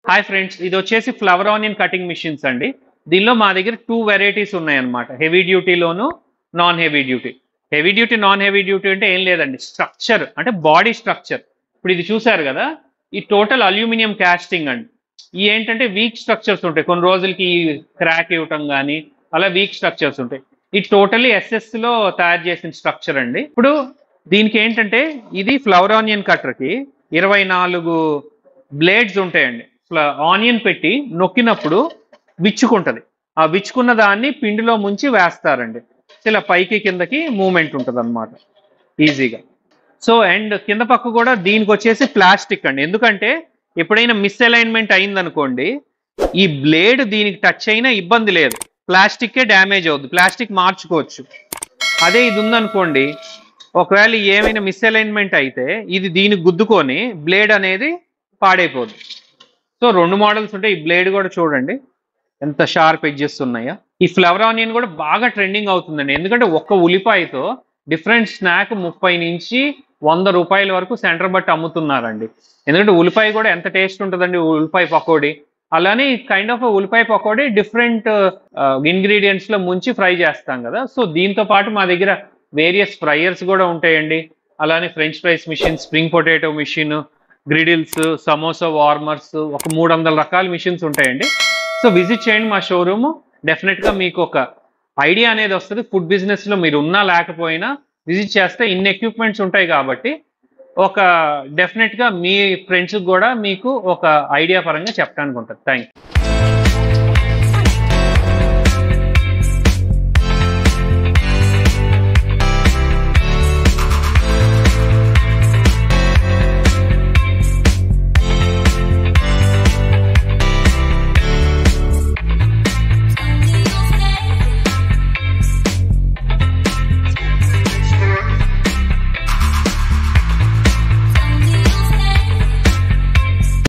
hi friends ఇది వచ్చేసి flower onion cutting machines అండి దీనిలో మా దగ్గర టూ వెరైటీస్ ఉన్నాయన్నమాట హెవీ డ్యూటీలోను non heavy duty heavy duty non heavy duty అంటే ఏం లేదండి స్ట్రక్చర్ అంటే బాడీ స్ట్రక్చర్ ఇప్పుడు ఇది చూసారు కదా ఈ టోటల్ అల్యూమినియం క్యాస్టింగ్ అండి ఈ ఏంటంటే వీక్ స్ట్రక్చర్స్ ఉంటాయి కొన్ని రోజులకి క్రాక్ ఇవ్వటం కానీ అలా వీక్ స్ట్రక్చర్స్ ఉంటాయి ఈ టోటలీ ఎస్ఎస్ లో తయారు చేసిన స్ట్రక్చర్ అండి ఇప్పుడు దీనికి ఏంటంటే ఇది ఫ్లవర్ ఆనియన్ కట్టర్కి ఇరవై నాలుగు బ్లేడ్స్ ఉంటాయండి ఆనియన్ పెట్టి నొక్కినప్పుడు విచ్చుకుంటది ఆ విచ్చుకున్న దాన్ని పిండిలో ముంచి వేస్తారండి ఇలా పైకి కిందకి మూమెంట్ ఉంటుంది అనమాట ఈజీగా సో అండ్ కింద పక్క కూడా దీనికి వచ్చేసి ప్లాస్టిక్ అండి ఎందుకంటే ఎప్పుడైనా మిస్ అలైన్మెంట్ అయిందనుకోండి ఈ బ్లేడ్ దీనికి టచ్ అయినా ఇబ్బంది లేదు ప్లాస్టిక్కే డ్యామేజ్ అవుద్ది ప్లాస్టిక్ మార్చుకోవచ్చు అదే ఇది ఉందనుకోండి ఒకవేళ ఏమైనా మిస్ అలైన్మెంట్ అయితే ఇది దీనికి గుద్దుకొని బ్లేడ్ అనేది పాడైపోద్ది సో రెండు మోడల్స్ ఉంటాయి ఈ బ్లేడ్ కూడా చూడండి ఎంత షార్ప్ ఎడ్జెస్ ఉన్నాయో ఈ ఫ్లవర్ ఆనియన్ కూడా బాగా ట్రెండింగ్ అవుతుందండి ఎందుకంటే ఒక్క ఉల్లిపాయతో డిఫరెంట్ స్నాక్ ముప్పై నుంచి వంద రూపాయల వరకు సెంటర్ బట్టి అమ్ముతున్నారండి ఎందుకంటే ఉల్లిపాయ కూడా ఎంత టేస్ట్ ఉంటుందండి ఉల్లిపాయ పకోడీ అలానే కైండ్ ఆఫ్ ఉల్లిపాయ పకోడీ డిఫరెంట్ ఇంగ్రీడియంట్స్ లో ముంచి ఫ్రై చేస్తాం కదా సో దీంతో పాటు మా దగ్గర వేరియస్ ఫ్రైయర్స్ కూడా ఉంటాయండి అలానే French fries machine spring potato machine griddles samosa warmers ఒక మూడు వందల రకాల మిషన్స్ ఉంటాయండి సో విజిట్ చేయండి మా షోరూమ్ డెఫినెట్ గా మీకు ఒక ఐడియా అనేది వస్తుంది ఫుడ్ బిజినెస్ లో మీరు ఉన్నా లేకపోయినా విజిట్ చేస్తే ఇన్ని ఎక్విప్మెంట్స్ ఉంటాయి కాబట్టి ఒక డెఫినెట్ గా మీ ఫ్రెండ్స్ కూడా మీకు ఒక ఐడియా పరంగా చెప్పడానికి ఉంటుంది థ్యాంక్ యూ